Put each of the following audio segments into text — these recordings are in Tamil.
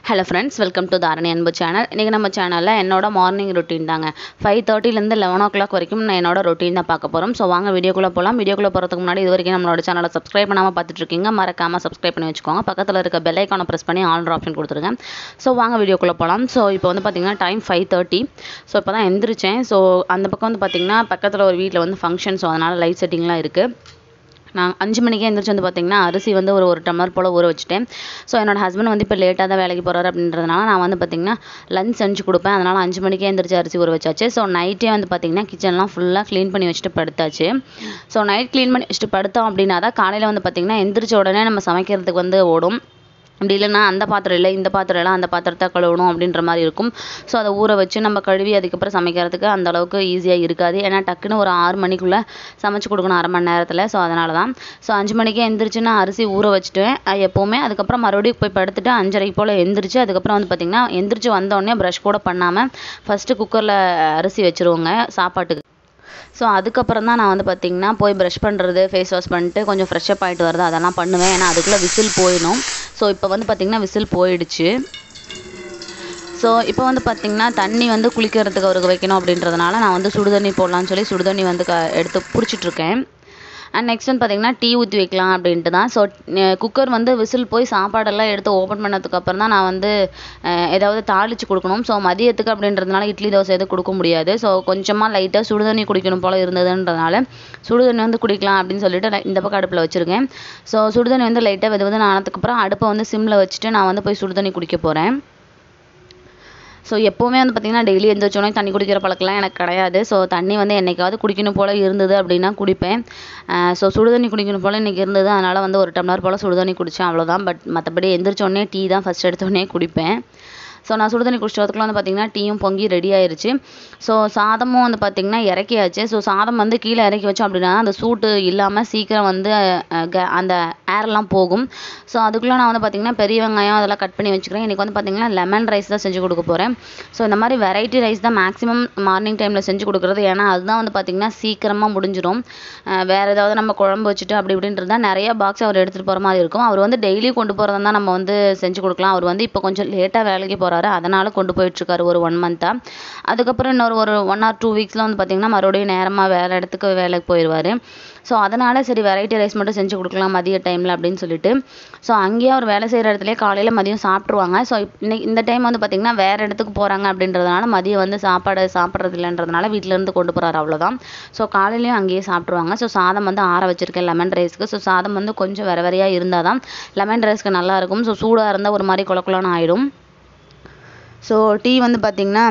hello friends welcome to Dharani Anbu channel இன்றைக்கி நம்ம சேனலில் என்னோட மார்னிங் ரொட்டீன் தாங்க ஃபைவ் தேர்ட்டிலேருந்து லெவன் ஓ கிளாக் வரைக்கும் நான் என்னோட ரொட்டீன் தான் பார்க்க போகிறோம் ஸோ வாங்க வீடியோக்குள்ளே போகலாம் வீடியோக்குள்ளே போகிறதுக்கு முன்னாடி இது வரைக்கும் நம்மளோட சேனலை சப்ஸ்கிரைப் பண்ணாமல் பார்த்துட்டு இருக்கீங்க மறக்காமல் சப்ஸ்கிரைப் பண்ணி வச்சுக்கோங்க பக்கத்தில் இருக்க பெல் ஐக்கானை ப்ரெஸ் பண்ணி ஆல் ஆப்ஷன் கொடுத்துருங்க ஸோ வாங்க வீடியோக்குள்ளே போகலாம் ஸோ இப்போ வந்து பார்த்திங்கன்னா டைம் ஃபைவ் தேர்ட்டி ஸோ இப்போ தான் எந்திரிச்சேன் ஸோ அந்த பக்கம் வந்து பார்த்திங்கன்னா பக்கத்தில் ஒரு வீட்டில் வந்து ஃபங்க்ஷன் ஸோ அதனால் லைட் செட்டிங்லாம் இருக்குது நான் அஞ்சு மணிக்கே எழுந்திரிச்சு வந்து பார்த்திங்கன்னா அரிசி வந்து ஒரு ஒரு டம்ளர் போல் ஊற வச்சுட்டேன் ஸோ என்னோட ஹஸ்பண்ட் வந்து இப்போ லேட்டாக தான் வேலைக்கு போகிறாரு அப்படின்றதுனால நான் வந்து பார்த்திங்கன்னா லஞ்ச் செஞ்சு கொடுப்பேன் அதனால் அஞ்சு மணிக்கே எழுந்திரிச்சு அரிசி ஊற வச்சாச்சு ஸோ நைட்டே வந்து பார்த்திங்கன்னா கிச்சன்லாம் ஃபுல்லாக க்ளீன் பண்ணி வச்சுட்டு படுத்தாச்சு ஸோ நைட் க்ளீன் பண்ணி வச்சுட்டு படுத்தோம் அப்படின்னா தான் காலையில் வந்து பார்த்திங்கன்னா எந்திரிச்ச உடனே நம்ம சமைக்கிறதுக்கு வந்து ஓடும் அப்படி இல்லைன்னா அந்த பாத்திரம் இல்லை இந்த பாத்திரம் இல்லை அந்த பாத்திரத்தை கழுவணும் அப்படின்ற மாதிரி இருக்கும் ஸோ அதை ஊற வச்சு நம்ம கழுவி அதுக்கப்புறம் சமைக்கிறதுக்கு அந்த அளவுக்கு ஈஸியாக இருக்காது ஏன்னா டக்குன்னு ஒரு ஆறு மணிக்குள்ளே சமைச்சு கொடுக்கணும் அரை மணி நேரத்தில் ஸோ அதனால தான் ஸோ அஞ்சு மணிக்கே எந்திரிச்சு நான் அரிசி ஊற வச்சுட்டுவேன் அது எப்போவுமே அதுக்கப்புறம் மறுபடியும் போய் படுத்துட்டு அஞ்சரைக்கு போல் எந்திரிச்சு அதுக்கப்புறம் வந்து பார்த்திங்கன்னா எந்திரிச்சு வந்தோடனே ப்ரஷ் கூட பண்ணாமல் ஃபஸ்ட்டு குக்கரில் அரிசி வச்சுருவோங்க சாப்பாட்டுக்கு ஸோ அதுக்கப்புறம் தான் நான் வந்து பார்த்திங்கன்னா போய் ப்ரஷ் பண்ணுறது ஃபேஸ் வாஷ் பண்ணிட்டு கொஞ்சம் ஃப்ரெஷ்அப் ஆகிட்டு வருது அதெல்லாம் பண்ணுவேன் ஏன்னா அதுக்குள்ளே விசில் போயிடும் ஸோ இப்போ வந்து பார்த்திங்கன்னா விசில் போயிடுச்சு ஸோ இப்போ வந்து பார்த்திங்கன்னா தண்ணி வந்து குளிக்கிறதுக்கு அவருக்கு வைக்கணும் அப்படின்றதுனால நான் வந்து சுடுதண்ணி போடலான்னு சொல்லி சுடுதண்ணி வந்து க எடுத்து பிடிச்சிட்ருக்கேன் அண்ட் நெக்ஸ்ட் வந்து பார்த்திங்கன்னா டீ ஊற்றி வைக்கலாம் அப்படின்ட்டு தான் ஸோ குக்கர் வந்து விசில் போய் சாப்பாடெல்லாம் எடுத்து ஓப்பன் பண்ணதுக்கப்புறம் தான் நான் வந்து ஏதாவது தாளித்து கொடுக்கணும் ஸோ மதியத்துக்கு அப்படின்றதுனால இட்லி தோசை எதுவும் கொடுக்க முடியாது ஸோ கொஞ்சமாக லைட்டாக சுடுதண்ணி குடிக்கணும் போல் இருந்ததுன்றதுனால சுடுதண்ணி வந்து குடிக்கலாம் அப்படின்னு சொல்லிட்டு இந்த பக்கம் அடுப்பில் வச்சுருக்கேன் ஸோ சுடுதண்ணி வந்து லைட்டாக வெது வெதுன்னு ஆனதுக்கப்புறம் அடுப்பை வந்து சிம்மில் வச்சுட்டு நான் வந்து போய் சுடுதண்ணி குடிக்க போகிறேன் ஸோ எப்போவுமே வந்து பார்த்திங்கன்னா டெய்லி எந்திரிச்சோடனே தண்ணி குடிக்கிற பழக்கம்லாம் எனக்கு கிடையாது ஸோ தண்ணி வந்து என்றைக்காவது குடிக்கணும் போல் இருந்தது அப்படின்னா குடிப்பேன் ஸோ சுடுதண்ணி குடிக்கணும் போல் இன்றைக்கி இருந்தது அதனால் வந்து ஒரு டம்ளர் போல் சுடுதண்ணி குடித்தேன் அவ்வளோதான் பட் மற்றபடி எந்திரிச்சோடனே டீ தான் ஃபஸ்ட் எடுத்தோடனே குடிப்பேன் ஸோ நான் சுடுதண்ணி குடிச்சதுக்குள்ள வந்து பார்த்திங்கன்னா டீயும் பொங்கி ரெடி ஆயிருச்சு ஸோ சாதமும் வந்து பார்த்திங்கன்னா இறக்கியாச்சு ஸோ சாதம் வந்து கீழே இறக்கி வச்சோம் அப்படின்னா அந்த சூட்டு இல்லாமல் சீக்கிரம் வந்து அந்த ஏர்லாம் போகும் ஸோ அதுக்குள்ளே நான் வந்து பார்த்திங்கன்னா பெரிய வெங்காயம் அதெல்லாம் கட் பண்ணி வச்சுக்கிறேன் இன்றைக்கி வந்து பார்த்திங்கன்னா லெமன் ரைஸ் தான் செஞ்சு கொடுக்க போகிறேன் ஸோ இந்த மாதிரி வெரைட்டி ரைஸ் தான் மேக்ஸிமம் மார்னிங் டைமில் செஞ்சு கொடுக்குறது ஏன்னா அதுதான் வந்து பார்த்திங்கன்னா சீக்கிரமாக முடிஞ்சிடும் வேறு ஏதாவது நம்ம குழம்பு வச்சுட்டு அப்படி இப்படின்றது தான் நிறைய பாக்ஸ் அவர் எடுத்துகிட்டு போகிற மாதிரி இருக்கும் அவர் வந்து டெய்லி கொண்டு போகிறதா தான் நம்ம வந்து செஞ்சு கொடுக்கலாம் அவர் வந்து இப்போ கொஞ்சம் லேட்டாக வேலைக்கு போகிறாரு அதனால் கொண்டு போயிட்டுருக்காரு ஒரு ஒன் மந்த்தாக அதுக்கப்புறம் இன்னொரு ஒரு ஒன் ஆர் டூ வீக்ஸில் வந்து பார்த்திங்கன்னா மறுபடியும் நேரமாக வேறு இடத்துக்கு வேலைக்கு போயிடுவார் ஸோ அதனால் சரி வெரைட்டி ரைஸ் மட்டும் செஞ்சு கொடுக்கலாம் மதிய டைமில் அப்படின்னு சொல்லிட்டு ஸோ அங்கேயே அவர் வேலை செய்கிற இடத்துலேயே காலையில் மதியம் சாப்பிட்ருவாங்க ஸோ இன்னைக்கு இந்த டைம் வந்து பார்த்திங்கன்னா வேறு இடத்துக்கு போகிறாங்க அப்படின்றதுனால மதியம் வந்து சாப்பாடு சாப்பிட்றது இல்லைன்றதுனால வீட்டிலேருந்து கொண்டு போகிறாரு அவ்வளோதான் ஸோ காலையிலையும் அங்கேயே சாப்பிட்ருவாங்க ஸோ சாதம் வந்து ஆற வச்சுருக்கேன் லெமன் ரைஸ்க்கு ஸோ சாதம் வந்து கொஞ்சம் வேறு வேறையாக இருந்தால் தான் லெமன் ரைஸ்க்கு நல்லாயிருக்கும் ஸோ சூடாக இருந்தால் ஒரு மாதிரி குளக்குலன்னு ஆகிடும் ஸோ டீ வந்து பார்த்திங்கன்னா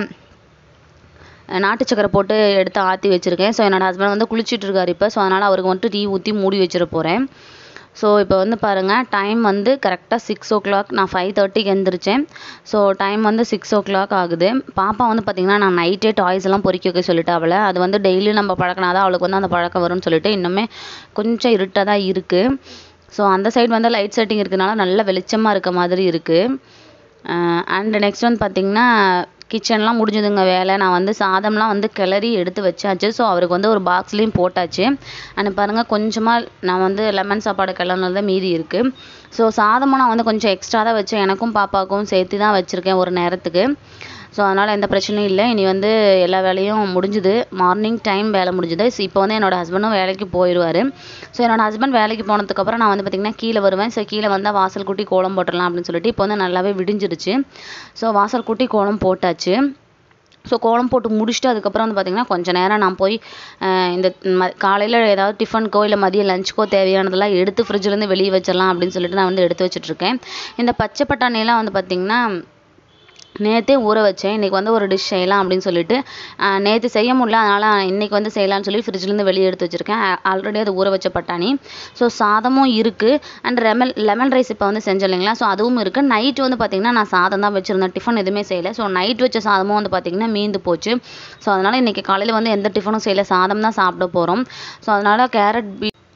நாட்டு சக்கரை போட்டு எடுத்து ஆற்றி வச்சுருக்கேன் ஸோ என்னோடய ஹஸ்பண்ட் வந்து குளிச்சுட்டு இருக்காரு இப்போ ஸோ அதனால் அவருக்கு வந்துட்டு டீ ஊற்றி மூடி வச்சிட போகிறேன் ஸோ இப்போ வந்து பாருங்கள் டைம் வந்து கரெக்டாக சிக்ஸ் ஓ கிளாக் நான் ஃபைவ் தேர்ட்டிக்கு எழுந்திரிச்சேன் ஸோ டைம் வந்து சிக்ஸ் ஓ கிளாக் ஆகுது பாப்பா வந்து பார்த்திங்கன்னா நான் நைட்டே டாய்ஸ் எல்லாம் பொறுக்கி வைக்க சொல்லிட்டு அவளை அது வந்து டெய்லி நம்ம பழக்கினா தான் அவளுக்கு வந்து அந்த பழக்கம் வரும்னு சொல்லிட்டு இன்னுமே கொஞ்சம் இருட்டாக தான் இருக்குது ஸோ அந்த சைடு வந்து லைட் செட்டிங் இருக்கனால நல்ல வெளிச்சமாக இருக்க மாதிரி இருக்குது அண்ட் நெக்ஸ்ட் வந்து பார்த்திங்கன்னா கிச்சன்லாம் முடிஞ்சதுங்க வேலை நான் வந்து சாதம்லாம் வந்து கிளறி எடுத்து வச்சாச்சு ஸோ அவருக்கு வந்து ஒரு பாக்ஸ்லேயும் போட்டாச்சு அண்ட் பாருங்கள் கொஞ்சமாக நான் வந்து லெமன் சாப்பாடு கிளறினது மீதி இருக்குது ஸோ சாதமும் நான் வந்து கொஞ்சம் எக்ஸ்ட்ரா தான் வச்சேன் எனக்கும் பாப்பாவுக்கும் சேர்த்து தான் வச்சுருக்கேன் ஒரு நேரத்துக்கு ஸோ அதனால் எந்த பிரச்சனையும் இல்லை இனி வந்து எல்லா வேலையும் முடிஞ்சுது மார்னிங் டைம் வேலை முடிஞ்சுது ஸோ இப்போ வந்து என்னோடய ஹஸ்பண்டும் வேலைக்கு போயிடுவார் ஸோ என்னோடய ஹஸ்பண்ட் வேலைக்கு போனதுக்கப்புறம் நான் வந்து பார்த்திங்கன்னா கீழே வருவேன் ஸோ கீழே வந்தால் வாசல் கூட்டி கோலம் போட்டுடலாம் அப்படின்னு சொல்லிட்டு இப்போ வந்து நல்லாவே விடிஞ்சிருச்சு ஸோ வாசல் கூட்டி கோலம் போட்டாச்சு ஸோ கோலம் போட்டு முடிச்சுட்டு அதுக்கப்புறம் வந்து பார்த்திங்கன்னா கொஞ்சம் நேரம் நான் போய் இந்த ம காலையில் ஏதாவது டிஃபனுக்கோ இல்லை மதியம் லஞ்சுக்கோ தேவையானதெல்லாம் எடுத்து ஃப்ரிட்ஜ்லேருந்து வெளியே வச்சிடலாம் அப்படின்னு சொல்லிட்டு நான் வந்து எடுத்து வச்சிட்ருக்கேன் இந்த பச்சை பட்டாணியெல்லாம் வந்து பார்த்திங்கன்னா நேற்றே ஊற வச்சேன் இன்றைக்கி வந்து ஒரு டிஷ் செய்யலாம் அப்படின்னு சொல்லிட்டு நேற்று செய்ய முடியல அதனால் இன்றைக்கி வந்து செய்யலாம்னு சொல்லி ஃப்ரிட்ஜ்லேருந்து வெளியே எடுத்து வச்சுருக்கேன் ஆல்ரெடி அது ஊற வச்ச பட்டாணி ஸோ சாதமும் இருக்குது அண்ட் லெமன் லெமன் ரைஸ் இப்போ வந்து செஞ்சோம் இல்லைங்களா ஸோ அதுவும் இருக்குது நைட்டு வந்து பார்த்திங்கன்னா நான் சாதம் தான் வச்சுருந்தேன் டிஃபன் எதுவுமே செய்யலை ஸோ நைட் வச்ச சாதமும் வந்து பார்த்திங்கன்னா மீந்து போச்சு ஸோ அதனால் இன்றைக்கி காலையில் வந்து எந்த டிஃபனும் செய்யலை சாதம் தான் சாப்பிட போகிறோம் ஸோ அதனால் கேரட் பீ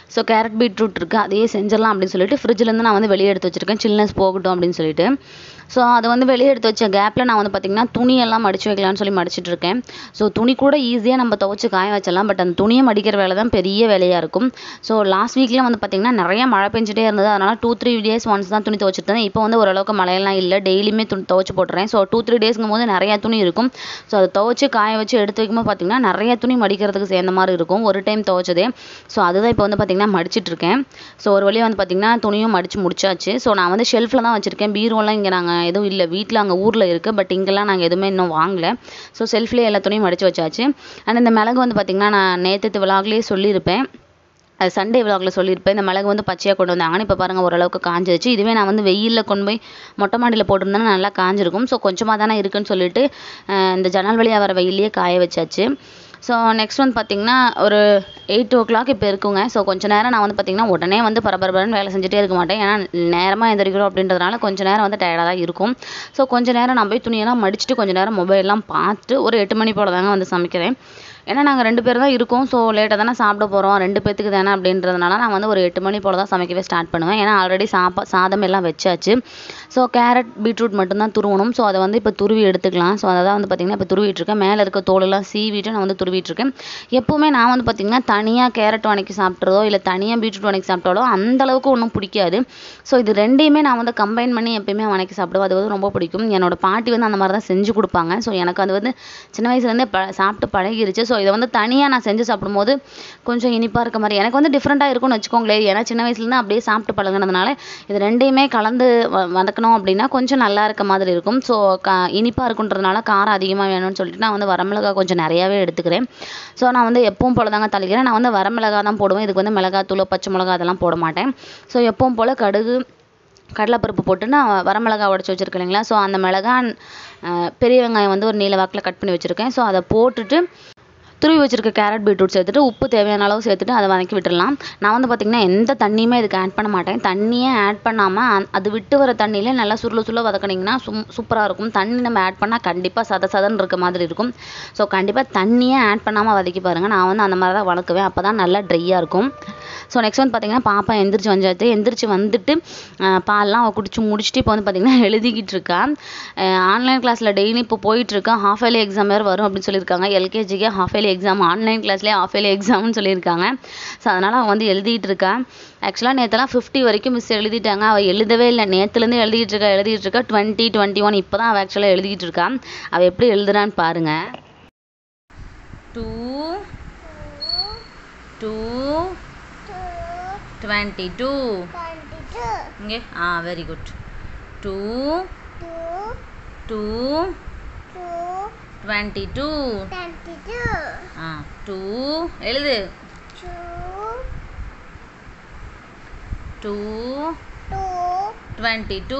ஸோ கேரட் பீட்ரூட் இருக்குது அதையே செஞ்சிடலாம் அப்படின்னு சொல்லிட்டு ஃப்ரிட்ஜ்லேருந்து நான் வந்து வெளியே எடுத்து வச்சுருக்கேன் சில்னஸ் போகட்டும் அப்படின்னு சொல்லிட்டு ஸோ அதை வந்து வெளியே எடுத்து வச்ச கேப்பில் நான் வந்து பார்த்திங்கன்னா துணியெல்லாம் மடித்து வைக்கலாம்னு சொல்லி மடிச்சிட்டு இருக்கேன் ஸோ துணி கூட ஈஸியாக நம்ம துவைச்சி காய வச்சிடலாம் பட் அந்த துணியை மடிக்கிற வேலை தான் பெரிய வேலையாக இருக்கும் ஸோ லாஸ்ட் வீக்கில் வந்து பார்த்திங்கன்னா நிறைய மழை பெஞ்சிட்டே இருந்தது அதனால் டூ த்ரீ டேஸ் ஒன்ஸ் தான் துணி துவைச்சிட்டு இருந்தேன் இப்போ வந்து ஓரளவுக்கு மழையெல்லாம் இல்லை டெய்லியுமே துணி துவைச்சி போட்டுறேன் ஸோ டூ த்ரீ டேஸ்ங்கும் போது நிறையா துணி இருக்கும் ஸோ அதை துவைச்சி காய வச்சு எடுத்து வைக்கும்போது பார்த்திங்கன்னா நிறைய துணி மடிக்கிறதுக்கு சேர்ந்த மாதிரி இருக்கும் ஒரு டைம் துவைச்சதே ஸோ அதுதான் இப்போ வந்து பார்த்திங்கன்னா மடிச்சிட்டு இருக்கேன் ஸோ ஒரு வழியாக வந்து பார்த்திங்கன்னா துணியும் மடித்து முடிச்சாச்சு ஸோ நான் வந்து ஷெல்ஃபில் தான் வச்சுருக்கேன் பீரோலாம் இங்கே நாங்கள் எதுவும் இல்லை வீட்டில் அங்கே ஊரில் இருக்குது பட் இங்கெல்லாம் நாங்கள் எதுவுமே இன்னும் வாங்கல ஸோ செல்ஃப்லேயே எல்லா துணியும் மடித்து வச்சாச்சு அண்ட் இந்த மிளகு வந்து பார்த்திங்கன்னா நான் நேற்று விலாக்லேயே சொல்லியிருப்பேன் அது சண்டே விலாகில் சொல்லியிருப்பேன் இந்த மிளகு வந்து பச்சையாக கொண்டு வந்தாங்கன்னு இப்போ பாருங்கள் ஓரளவுக்கு காஞ்சிருச்சு இதுவே நான் வந்து வெயிலில் கொண்டு போய் மொட்டை மாடியில் போட்டிருந்தேன்னா நல்லா காஞ்சிருக்கும் ஸோ கொஞ்சமாக தானே இருக்குன்னு சொல்லிட்டு அஹ் இந்த ஜன்னல் வழியாக வர வெயிலே காய வச்சாச்சு ஸோ நெக்ஸ்ட் வந்து பார்த்திங்கன்னா ஒரு எயிட் ஓ கிளாக் இப்போ இருக்குங்க ஸோ கொஞ்ச நேரம் நான் வந்து பார்த்திங்கன்னா உடனே வந்து பரபரன்னு வேலை செஞ்சுட்டே இருக்க மாட்டேன் ஏன்னா நேரமாக எந்திரிக்கிறோம் அப்படின்றதுனால கொஞ்ச நேரம் வந்து டயர்டாக தான் இருக்கும் ஸோ கொஞ்ச நேரம் நான் போய் துணியெல்லாம் மடிச்சுட்டு கொஞ்ச நேரம் மொபைல்லாம் பார்த்துட்டு ஒரு எட்டு மணி போல் தாங்க வந்து சமைக்கிறேன் ஏன்னா நாங்கள் ரெண்டு பேர் தான் இருக்கோம் ஸோ லேட்டாக தானே சாப்பிட போகிறோம் ரெண்டு பேத்துக்கு தானே அப்படின்றதுனால நான் வந்து ஒரு எட்டு மணி போல் தான் சமைக்கவே ஸ்டார்ட் பண்ணுவேன் ஏன்னா ஆல்ரெடி சாப்பா சாதம் எல்லாம் வச்சாச்சு ஸோ கேரட் பீட்ரூட் மட்டும்தான் துருவணும் ஸோ அதை வந்து இப்போ துருவி எடுத்துக்கலாம் ஸோ அதை தான் வந்து பார்த்திங்கன்னா இப்போ துருவிட்டு இருக்கேன் மேலே இருக்க தோலெல்லாம் சீவிட்டு நான் வந்து துருவிட்டு இருக்கேன் எப்போவுமே நான் வந்து பார்த்திங்கன்னா தனியாக கேரட் வணக்கி சாப்பிட்றதோ இல்லை தனியாக பீட்ரூட் வணக்கி சாப்பிட்டாலோ அந்த அளவுக்கு ஒன்றும் பிடிக்காது ஸோ இது ரெண்டையுமே நான் வந்து கம்பைன் பண்ணி எப்பயுமே வணக்கி சாப்பிடுவேன் அது வந்து ரொம்ப பிடிக்கும் என்னோட பாட்டி வந்து அந்த மாதிரி தான் செஞ்சு கொடுப்பாங்க ஸோ எனக்கு அது வந்து சின்ன வயசுலேருந்தே ப சாப்பிட்டு பழகிருச்சு ஸோ இதை வந்து தனியாக நான் செஞ்சு சாப்பிடும்போது கொஞ்சம் இனிப்பாக இருக்க மாதிரி எனக்கு வந்து டிஃப்ரெண்ட்டாக இருக்கும்னு வச்சுக்கோங்களேன் ஏன்னா சின்ன வயசுலேருந்து அப்படியே சாப்பிட்டு பழகுனதுனால இது ரெண்டையுமே கலந்து வ வதக்கணும் அப்படின்னா கொஞ்சம் நல்லா இருக்க மாதிரி இருக்கும் ஸோ க இனிப்பாக இருக்குன்றதுனால காரம் அதிகமாக வேணும்னு சொல்லிட்டு நான் வந்து வரமிளகாய் கொஞ்சம் நிறையாவே எடுத்துக்கிறேன் ஸோ நான் வந்து எப்பவும் போல தாங்க தாளிக்கிறேன் நான் வந்து வரமிளகா தான் போடுவேன் இதுக்கு வந்து மிளகாத்தூள் பச்சை மிளகா அதெல்லாம் போட மாட்டேன் ஸோ எப்பவும் போல் கடுகு கடலைப்பருப்பு போட்டு நான் வரமிளகா உடச்சி வச்சுருக்கேன் இல்லைங்களா ஸோ அந்த மிளகா அஹ், பெரிய வெங்காயம் வந்து ஒரு நீல வாக்கில் கட் பண்ணி வச்சுருக்கேன் ஸோ அதை போட்டுட்டு துருவி வச்சிருக்க கேரட் பீட்ரூட் சேர்த்துட்டு உப்பு தேவையான அளவு சேர்த்துட்டு அதை வதக்கி விட்டுறலாம் நான் வந்து பார்த்திங்கன்னா எந்த தண்ணியுமே இதுக்கு ஆட் பண்ண மாட்டேன் தண்ணியே ஆட் பண்ணாமல் அது விட்டு வர தண்ணியிலே நல்லா சுருள சுருள வதக்குனீங்கன்னா சும் சூப்பராக இருக்கும் தண்ணி நம்ம ஆட் பண்ணால் கண்டிப்பாக சத சதன்னு இருக்க மாதிரி இருக்கும் ஸோ கண்டிப்பாக தண்ணியே ஆட் பண்ணாமல் வதக்கி பாருங்கள் நான் வந்து அந்த மாதிரி தான் வதக்குவேன் அப்போ தான் நல்லா ட்ரையாக இருக்கும் ஸோ நெக்ஸ்ட் வந்து பார்த்திங்கன்னா பாப்பா எந்திரிச்சு வந்தாச்சு எந்திரிச்சு வந்துட்டு அஹ், பால்லாம் அவள் குடிச்சு முடிச்சுட்டு இப்போ வந்து பார்த்திங்கன்னா எழுதிக்கிட்டு இருக்கா ஆன்லைன் கிளாஸில் டெய்லி இப்போ போயிட்டுருக்கா ஹாஃப் இயர்லி எக்ஸாம் வேறு வரும் அப்படின்னு சொல்லியிருக்காங்க எல்கேஜிக்கு ஹாஃப் இயர்லி எக்ஸாம் ஆன்லைன் கிளாஸ்லேயே ஹாஃப் இயர்லி எக்ஸாம்னு சொல்லியிருக்காங்க ஸோ அதனால் அவள் வந்து எழுதிட்டு இருக்கா ஆக்சுவலாக நேற்றுலாம் ஃபிஃப்டி வரைக்கும் மிஸ் எழுதிட்டாங்க அவள் எழுதவே இல்லை நேற்றுலேருந்து எழுதிட்டு இருக்கா எழுதிட்டு இருக்கா டுவெண்ட்டி டுவெண்ட்டி ஒன் இப்போ தான் அவள் ஆக்சுவலாக எழுதிட்டு இருக்கா அவள் எப்படி எழுதுறான்னு பாருங்கள் டூ டூ டுவெண்ட்டி டூ இங்கே ah very good two two twenty two ah two எழுது two twenty two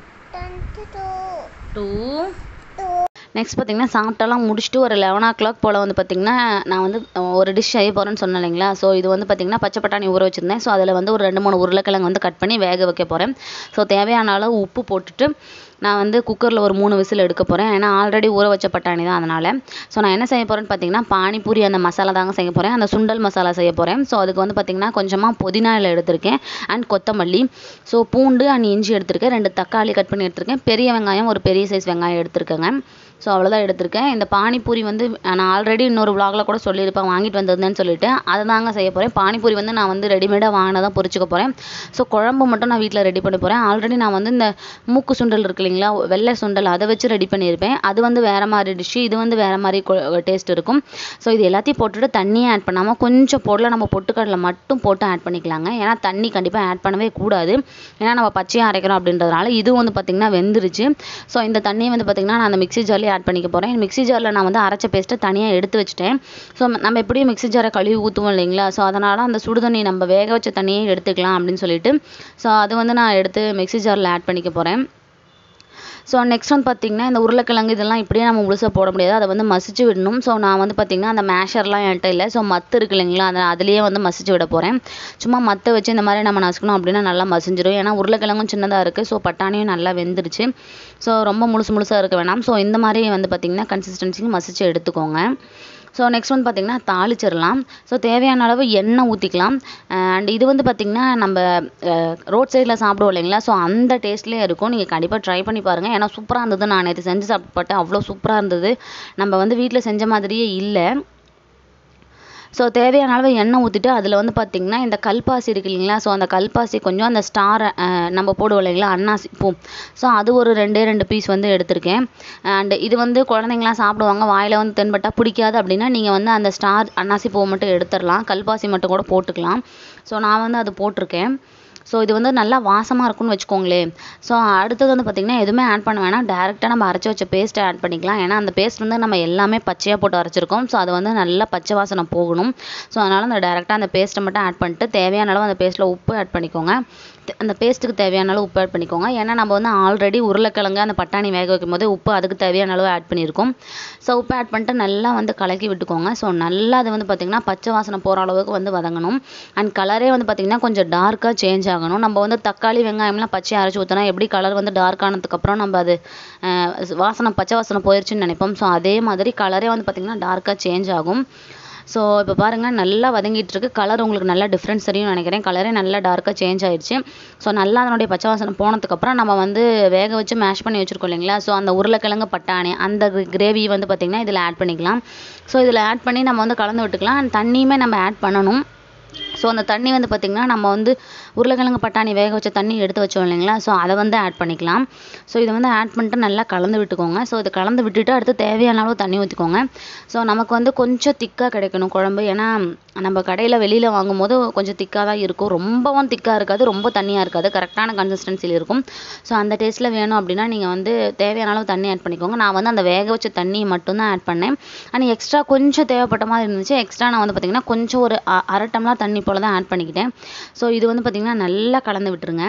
two next பார்த்தீங்கன்னா சாப்பிட்டெல்லாம் முடிச்சுட்டு ஒரு லெவன் ஓ கிளாக் போல் வந்து பார்த்தீங்கன்னா நான் வந்து ஒரு டிஷ் செய்ய போகிறேன்னு சொன்னேன் இல்லைங்களா ஸோ இது வந்து பார்த்தீங்கன்னா பச்சை பட்டாணி ஊற வச்சுருந்தேன் ஸோ அதில் வந்து ஒரு ரெண்டு மூணு உருளைக்கிழங்கு வந்து கட் பண்ணி வேக வைக்க போகிறேன் ஸோ தேவையான அளவு உப்பு போட்டுட்டு நான் வந்து குக்கரில் ஒரு மூணு விசில் எடுக்க போகிறேன் ஏன்னா ஆல்ரெடி ஊற வச்ச பட்டாணி தான் அதனால் ஸோ நான் என்ன செய்ய போகிறேன்னு பார்த்தீங்கன்னா பானிபூரி அந்த மசாலா தாங்க செய்ய போகிறேன் அந்த சுண்டல் மசாலா செய்ய போகிறேன் ஸோ அதுக்கு வந்து பார்த்தீங்கன்னா கொஞ்சமாக புதினா இலை எடுத்திருக்கேன் அண்ட் கொத்தமல்லி ஸோ பூண்டு அண்ட் இஞ்சி எடுத்திருக்கேன் ரெண்டு தக்காளி கட் பண்ணி எடுத்திருக்கேன் பெரிய வெங்காயம் ஒரு பெரிய சைஸ் வெங்காயம் எடுத்திருக்கேங்க ஸோ அவ்வளோதான் எடுத்திருக்கேன் இந்த பானிபூரி வந்து நான் ஆல்ரெடி இன்னொரு vlogல கூட சொல்லியிருப்பேன் வாங்கிட்டு வந்திருந்தேன்னு சொல்லிட்டு அதை தாங்க செய்ய போகிறேன் பானிபூரி வந்து நான் வந்து ரெடிமேடாக வாங்கினதான் பொரிச்சுக்க போகிறேன் ஸோ குழம்பு மட்டும் நான் வீட்டில் ரெடி பண்ண போகிறேன் ஆல்ரெடி நான் வந்து இந்த மூக்கு சுண்டல் இருக்கு இல்லைங்களா வெள்ளை சுண்டல் அதை வச்சு ரெடி பண்ணியிருப்பேன் அது வந்து வேறு மாதிரி டிஷ்ஷு இது வந்து வேறு மாதிரி டேஸ்ட் இருக்கும் ஸோ இது எல்லாத்தையும் போட்டுட்டு தண்ணியை ஆட் பண்ணாமல் கொஞ்சம் பொருளை நம்ம பொட்டுக்கடலை மட்டும் போட்டு ஆட் பண்ணிக்கலாங்க ஏன்னா தண்ணி கண்டிப்பாக ஆட் பண்ணவே கூடாது ஏன்னா நம்ம பச்சையாக அரைக்கிறோம் அப்படின்றதுனால இது வந்து பார்த்திங்கன்னா வெந்துருச்சு ஸோ இந்த தண்ணியை வந்து பார்த்திங்கன்னா நான் அந்த மிக்ஸி ஜார்லேயே ஆட் பண்ணிக்க போகிறேன் மிக்ஸி ஜாரில் நான் வந்து அரைச்ச பேஸ்ட்டை தனியாக எடுத்து வச்சுட்டேன் ஸோ நம்ம எப்படியும் மிக்ஸி ஜாரை கழுவி ஊற்றுவோம் இல்லைங்களா ஸோ அதனால் அந்த சுடு தண்ணி நம்ம வேக வச்ச தண்ணியே எடுத்துக்கலாம் அப்படின்னு சொல்லிட்டு ஸோ அது வந்து நான் எடுத்து மிக்ஸி ஜாரில் ஆட் பண்ணிக்க போகிறேன் ஸோ நெக்ஸ்ட் வந்து பார்த்திங்கன்னா இந்த உருளைக்கிழங்கு இதெல்லாம் இப்படியே நம்ம முழுசாக போட முடியாது அதை வந்து மசிச்சு விடணும் ஸோ நான் வந்து பார்த்திங்கன்னா அந்த மேஷர்லாம் என்கிட்ட இல்லை ஸோ மத்து இருக்கு இல்லைங்களா அதை அதுலேயே வந்து மசிச்சு விட போகிறேன் சும்மா மத்தை வச்சு இந்த மாதிரி நம்ம நசுக்கணும் அப்படின்னா நல்லா மசிஞ்சிடும் ஏன்னா உருளைக்கிழங்கும் சின்னதாக இருக்குது ஸோ பட்டாணியும் நல்லா வெந்துருச்சு ஸோ ரொம்ப முழுசு முழுசாக இருக்க வேணாம் ஸோ இந்த மாதிரி வந்து பார்த்திங்கன்னா கன்சிஸ்டன்சிக்கு மசிச்சு எடுத்துக்கோங்க ஸோ நெக்ஸ்ட் வந்து பார்த்திங்கன்னா தாளிச்சிடலாம் ஸோ தேவையான அளவு எண்ணெய் ஊற்றிக்கலாம் அண்ட் இது வந்து பார்த்திங்கன்னா நம்ம ரோட் சைடில் சாப்பிடுவோம் இல்லைங்களா ஸோ அந்த டேஸ்ட்லேயே இருக்கும் நீங்கள் கண்டிப்பாக ட்ரை பண்ணி பாருங்கள் ஏன்னா சூப்பராக இருந்தது நான் நேற்று செஞ்சு சாப்பிட்டு அவ்வளோ சூப்பராக இருந்தது நம்ம வந்து வீட்டில் செஞ்ச மாதிரியே இல்லை ஸோ தேவையான அளவு எண்ணெய் ஊற்றிட்டு அதில் வந்து பார்த்திங்கன்னா இந்த கல்பாசி இருக்கு இல்லைங்களா ஸோ அந்த கல்பாசி கொஞ்சம் அந்த ஸ்டாரை நம்ம போடுவோம் இல்லைங்களா அன்னாசி பூ ஸோ அது ஒரு ரெண்டே ரெண்டு பீஸ் வந்து எடுத்திருக்கேன் அண்ட் இது வந்து குழந்தைங்களாம் சாப்பிடுவாங்க வாயில் வந்து தென்பட்டா பிடிக்காது அப்படின்னா நீங்கள் வந்து அந்த ஸ்டார் அன்னாசி பூவை மட்டும் எடுத்துடலாம் கல்பாசி மட்டும் கூட போட்டுக்கலாம் ஸோ நான் வந்து அது போட்டிருக்கேன் ஸோ இது வந்து நல்லா வாசமாக இருக்கும்னு வச்சுக்கோங்களேன் ஸோ அடுத்தது வந்து பார்த்திங்கன்னா எதுவுமே ஆட் பண்ண வேணாம் டேரெக்டாக நம்ம அரைச்சி வச்ச பேஸ்ட்டை ஆட் பண்ணிக்கலாம் ஏன்னா அந்த பேஸ்ட் வந்து நம்ம எல்லாமே பச்சையாக போட்டு அரைச்சிருக்கோம் ஸோ அது வந்து நல்லா பச்சை வாசனை போகணும் ஸோ அதனால் அந்த டேரெக்டாக அந்த பேஸ்ட்டை மட்டும் ஆட் பண்ணிட்டு தேவையான அளவு அந்த பேஸ்ட்டில் உப்பு ஆட் பண்ணிக்கோங்க அந்த பேஸ்ட்டுக்கு தேவையான அளவு உப்பு ஆட் பண்ணிக்கோங்க ஏன்னா நம்ம வந்து ஆல்ரெடி உருளைக்கிழங்கு அந்த பட்டாணி வேக வைக்கும் போது உப்பு அதுக்கு தேவையான அளவு ஆட் பண்ணியிருக்கோம் ஸோ உப்பு ஆட் பண்ணிட்டு நல்லா வந்து கலக்கி விட்டுக்கோங்க ஸோ நல்லா அது வந்து பார்த்திங்கன்னா பச்சை வாசனை போகிற அளவுக்கு வந்து வதங்கணும் அண்ட் கலரே வந்து பார்த்திங்கன்னா கொஞ்சம் டார்க்காக சேஞ்ச் ஆகணும் நம்ம வந்து தக்காளி வெங்காயம்லாம் பச்சையாக அரைச்சி ஊற்றினா எப்படி கலர் வந்து டார்க் ஆனதுக்கப்புறம் நம்ம அது வாசனை பச்சை வாசனை போயிடுச்சுன்னு நினைப்போம் ஸோ அதே மாதிரி கலரே வந்து பார்த்திங்கன்னா டார்க்காக சேஞ்ச் ஆகும் ஸோ இப்போ பாருங்கள் நல்லா வதங்கிட்டு இருக்கு கலர் உங்களுக்கு நல்லா டிஃப்ரென்ஸ் தெரியும்னு நினைக்கிறேன் கலரே நல்லா டார்க்காக சேஞ்ச் ஆயிடுச்சு ஸோ நல்லா அதனுடைய பச்சை வாசனை போனதுக்கப்புறம் நம்ம வந்து வேக வச்சு மேஷ் பண்ணி வச்சுருக்கோம் இல்லைங்களா ஸோ அந்த உருளைக்கிழங்கு பட்டாணி அந்த கிரேவி வந்து பார்த்திங்கன்னா இதில் ஆட் பண்ணிக்கலாம் ஸோ இதில் ஆட் பண்ணி நம்ம வந்து கலந்து விட்டுக்கலாம் தண்ணியுமே நம்ம ஆட் பண்ணணும் ஸோ அந்த தண்ணி வந்து பார்த்திங்கன்னா நம்ம வந்து உருளைக்கிழங்கு பட்டாணி வேக வச்ச தண்ணி எடுத்து வச்சோம் இல்லைங்களா ஸோ அதை வந்து ஆட் பண்ணிக்கலாம் ஸோ இதை வந்து ஆட் பண்ணிட்டு நல்லா கலந்து விட்டுக்கோங்க ஸோ இதை கலந்து விட்டுட்டு அடுத்து தேவையான அளவு தண்ணி ஊற்றிக்கோங்க ஸோ நமக்கு வந்து கொஞ்சம் திக்காக கிடைக்கணும் குழம்பு ஏன்னா நம்ம கடையில் வெளியில் வாங்கும்போது கொஞ்சம் திக்காக தான் இருக்கும் ரொம்பவும் திக்காக இருக்காது ரொம்ப தண்ணியாக இருக்காது கரெக்டான கன்சிஸ்டன்சியில் இருக்கும் ஸோ அந்த டேஸ்ட்டில் வேணும் அப்படின்னா நீங்கள் வந்து தேவையான அளவு தண்ணி ஆட் பண்ணிக்கோங்க நான் வந்து அந்த வேக வச்ச தண்ணியை மட்டும்தான் ஆட் பண்ணேன் ஆனால் எக்ஸ்ட்ரா கொஞ்சம் தேவைப்பட்ட மாதிரி இருந்துச்சு எக்ஸ்ட்ரா நான் வந்து பார்த்திங்கன்னா கொஞ்சம் ஒரு அரை டம்ளர் தண்ணி போல் தான் ஆட் பண்ணிக்கிட்டேன் ஸோ இது வந்து பார்த்திங்கன்னா நல்லா கலந்து விட்டுருங்க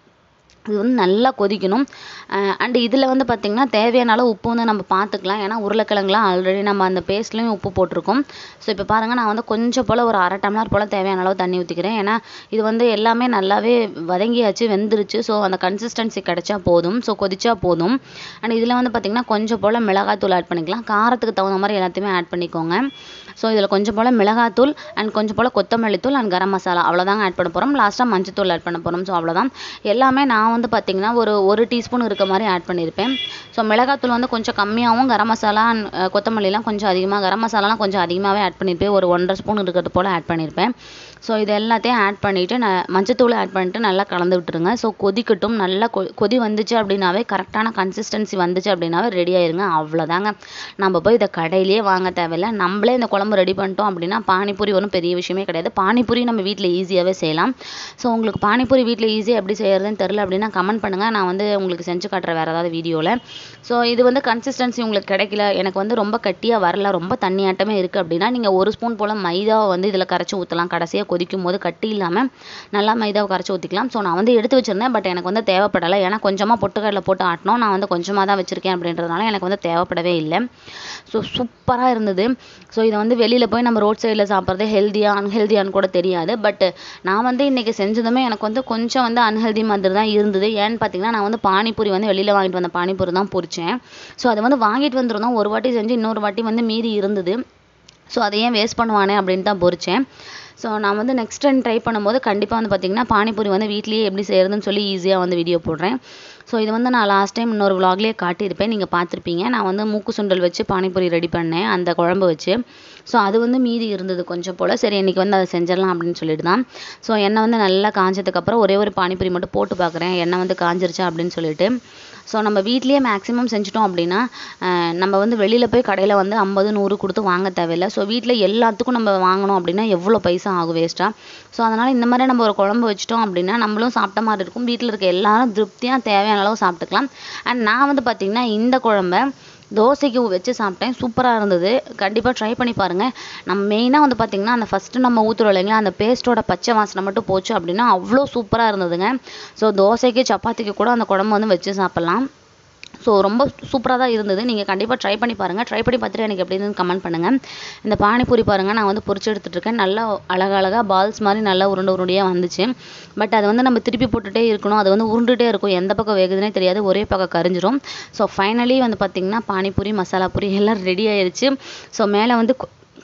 இது வந்து நல்லா கொதிக்கணும் அண்ட் இதில் வந்து பார்த்திங்கன்னா தேவையான அளவு உப்பு வந்து நம்ம பார்த்துக்கலாம் ஏன்னா உருளைக்கிழங்குலாம் ஆல்ரெடி நம்ம அந்த பேஸ்ட்லேயும் உப்பு போட்டிருக்கோம் ஸோ இப்போ பாருங்கள் நான் வந்து கொஞ்சம் போல் ஒரு அரை டம்ளர் போல் தேவையான அளவு தண்ணி ஊற்றிக்கிறேன் ஏன்னா இது வந்து எல்லாமே நல்லாவே வதங்கியாச்சு வெந்துருச்சு ஸோ அந்த கன்சிஸ்டன்சி கிடைச்சா போதும் ஸோ கொதிச்சா போதும் அண்ட் இதில் வந்து பார்த்திங்கன்னா கொஞ்சம் போல் மிளகாத்தூள் ஆட் பண்ணிக்கலாம் காரத்துக்கு தகுந்த மாதிரி எல்லாத்தையுமே ஆட் பண்ணிக்கோங்க ஸோ இதில் கொஞ்சம் போல் மிளகாத்தூள் அண்ட் கொஞ்சம் போல் கொத்தமல்லி தூள் அண்ட் கரம் மசாலா அவ்வளோதாங்க ஆட் பண்ண போகிறோம் லாஸ்ட்டாக மஞ்சத்தூள் ஆட் பண்ண போகிறோம் ஸோ அவ்வளோதான் எல்லாமே நான் வந்து பார்த்திங்கன்னா ஒரு ஒரு டீஸ்பூன் இருக்க மாதிரி ஆட் பண்ணியிருப்பேன் ஸோ மிளகாத்தூள் வந்து கொஞ்சம் கம்மியாகவும் கரம் மசாலா கொத்தமல்லிலாம் கொஞ்சம் அதிகமாக கரம் மசாலாலாம் கொஞ்சம் அதிகமாகவே ஆட் பண்ணியிருப்பேன் ஒரு ஒன்றரை ஸ்பூன் இருக்கிறது போல் ஆட் பண்ணியிருப்பேன் ஸோ இது எல்லாத்தையும் ஆட் பண்ணிவிட்டு நான் மஞ்சத்தூள் ஆட் பண்ணிட்டு நல்லா கலந்து விட்டுருங்க ஸோ கொதிக்கட்டும் நல்லா கொ கொதி வந்துச்சு அப்படின்னாவே கரெக்டான கன்சிஸ்டன்சி வந்துச்சு அப்படின்னாவே ரெடி ஆயிருங்க அவ்வளோதாங்க நம்ம போய் இதை கடையிலேயே வாங்க தேவையில்ல நம்மளே இந்த குழம்பு ரெடி பண்ணிட்டோம் அப்படின்னா பானிபூரி ஒன்றும் பெரிய விஷயமே கிடையாது பானிபூரி நம்ம வீட்டில் ஈஸியாகவே செய்யலாம் ஸோ உங்களுக்கு பானிபூரி வீட்டில் ஈஸியாக எப்படி செய்யறதுன்னு தெரில அப்படின்னா கமெண்ட் பண்ணுங்கள் நான் வந்து உங்களுக்கு செஞ்சு காட்டுறேன் வேறு ஏதாவது வீடியோவில் ஸோ இது வந்து கன்சிஸ்டன்சி உங்களுக்கு கிடைக்கல எனக்கு வந்து ரொம்ப கட்டியாக வரல ரொம்ப தண்ணியாட்டமே இருக்குது அப்படின்னா நீங்கள் ஒரு ஸ்பூன் போல் மைதாவை வந்து இதில் கரைச்சி ஊற்றலாம் கடைசியாக கொதிக்கும் போது கட்டி இல்லாமல் நல்லா மைதாவை கரைச்சி ஊற்றிக்கலாம் ஸோ நான் வந்து எடுத்து வச்சுருந்தேன் பட் எனக்கு வந்து தேவைப்படலை ஏன்னா கொஞ்சமாக பொட்டுக்கடலை போட்டு ஆட்டினோம் நான் வந்து கொஞ்சமாக தான் வச்சுருக்கேன் அப்படின்றதுனால எனக்கு வந்து தேவைப்படவே இல்லை ஸோ சூப்பராக இருந்தது ஸோ இதை வந்து வெளியில் போய் நம்ம ரோட் சைடில் சாப்பிட்றது ஹெல்த்தியாக அன்ஹெல்தியான்னு கூட தெரியாது பட் நான் வந்து இன்றைக்கி செஞ்சதுமே எனக்கு வந்து கொஞ்சம் வந்து அன்ஹெல்தி மாதிரி தான் இருந்தது ஏன்னு பார்த்தீங்கன்னா நான் வந்து பானிபூரி வந்து வெளியில் வாங்கிட்டு வந்த பானிபூரி தான் பொரிச்சேன் ஸோ அதை வந்து வாங்கிட்டு வந்திருந்தோம் ஒரு வாட்டி செஞ்சு இன்னொரு வாட்டி வந்து மீதி இருந்தது ஸோ அதை ஏன் வேஸ்ட் பண்ணுவானே அப்படின்னு தான் பொரிச்சேன் ஸோ நான் வந்து நெக்ஸ்ட் டைம் ட்ரை பண்ணும்போது கண்டிப்பாக வந்து பார்த்திங்கன்னா பானிபூரி வந்து வீட்லேயே எப்படி செய்கிறதுன்னு சொல்லி ஈஸியாக வந்து வீடியோ போடுறேன் ஸோ இது வந்து நான் லாஸ்ட் டைம் இன்னொரு vlogலயே காட்டியிருப்பேன் நீங்கள் பார்த்துருப்பீங்க நான் வந்து மூக்கு சுண்டல் வச்சு பானிபூரி ரெடி பண்ணேன் அந்த குழம்பு வச்சு ஸோ அது வந்து மீதி இருந்தது கொஞ்சம் போல் சரி இன்றைக்கி வந்து அதை செஞ்சிடலாம் அப்படின்னு சொல்லிட்டு தான் ஸோ எண்ணெய் வந்து நல்லா காஞ்சதுக்கப்புறம் ஒரே ஒரு பானிபூரி மட்டும் போட்டு பார்க்குறேன் எண்ணெய் வந்து காஞ்சிருச்சா அப்படின்னு சொல்லிட்டு ஸோ நம்ம வீட்லேயே மேக்ஸிமம் செஞ்சுட்டோம் அப்படின்னா அஹ் நம்ம வந்து வெளியில் போய் கடையில் வந்து ஐம்பது நூறு கொடுத்து வாங்க தேவையில்லை ஸோ வீட்டில் எல்லாத்துக்கும் நம்ம வாங்கணும் அப்படின்னா எவ்வளோ பைசா ஆகும் வேஸ்ட்டாக ஸோ அதனால் இந்த மாதிரி நம்ம ஒரு குழம்பு வச்சிட்டோம் அப்படின்னா நம்மளும் சாப்பிட்ட மாதிரி இருக்கும் வீட்டில் இருக்க எல்லாரும் திருப்தியாக தேவையான அளவு சாப்பிட்டுக்கலாம் அண்ட் நான் வந்து பார்த்திங்கன்னா இந்த குழம்ப தோசைக்கு வச்சு சாப்பிட்டேன் சூப்பராக இருந்தது கண்டிப்பாக ட்ரை பண்ணி பாருங்கள் நம்ம மெயினாக வந்து பார்த்திங்கன்னா அந்த ஃபஸ்ட்டு நம்ம ஊற்றுறோம் இல்லைங்களா அந்த பேஸ்ட்டோட பச்சை வாசனை மட்டும் போச்சு அப்படின்னா அவ்வளோ சூப்பராக இருந்ததுங்க ஸோ தோசைக்கு சப்பாத்திக்கு கூட அந்த குழம்பு வந்து வச்சு சாப்பிட்லாம் ஸோ ரொம்ப சூப்பராக தான் இருந்தது நீங்கள் கண்டிப்பாக ட்ரை பண்ணி பாருங்கள் ட்ரை பண்ணி பார்த்துட்டு எனக்கு எப்படி இருந்துன்னு கமெண்ட் பண்ணுங்கள் இந்த பானிபூரி பாருங்கள் நான் வந்து பொரிச்சு எடுத்துட்டு இருக்கேன் நல்லா அழகழகாக பால்ஸ் மாதிரி நல்லா உருண்டை உருண்டையாக வந்துச்சு பட் அது வந்து நம்ம திருப்பி போட்டுகிட்டே இருக்கணும் அது வந்து உருண்டுட்டே இருக்கும் எந்த பக்கம் வேகுதுன்னே தெரியாது ஒரே பக்கம் கரிஞ்சிரும் ஸோ ஃபைனலி வந்து பார்த்திங்கன்னா பானிபூரி மசாலா பூரி எல்லாம் ரெடி ஆயிருச்சு ஸோ மேலே வந்து கொ-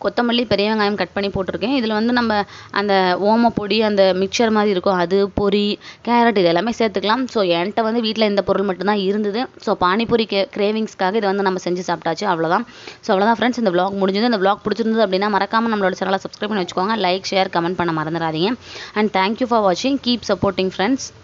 கொத்தமல்லி பெரிய வெங்காயம் கட் பண்ணி போட்டிருக்கேன் இதில் வந்து நம்ம அந்த ஓமப்பொடி அந்த மிக்சர் மாதிரி இருக்கும் அது பொரி கேரட் இது எல்லாமே சேர்த்துக்கலாம் ஸோ என்கிட்ட வந்து வீட்டில் இந்த பொருள் மட்டும்தான் இருந்தது ஸோ பானிபூரி கே கிரேவிங்ஸ்க்காக இதை வந்து நம்ம செஞ்சு சாப்பிட்டாச்சு அவ்வளோதான் ஸோ அவ்வளோதான் ஃப்ரெண்ட்ஸ் இந்த vlog முடிஞ்சது இந்த vlog பிடிச்சிருந்தது அப்படின்னா மறக்காமல் நம்மளோட சேனலை சப்ஸ்கிரைப் பண்ணி வச்சுக்கோங்க லைக் ஷேர் கமெண்ட் பண்ண மறந்துடாதீங்க அண்ட் தேங்க்யூ ஃபார் வாட்சிங் கீப் சப்போர்ட்டிங் ஃப்ரெண்ட்ஸ்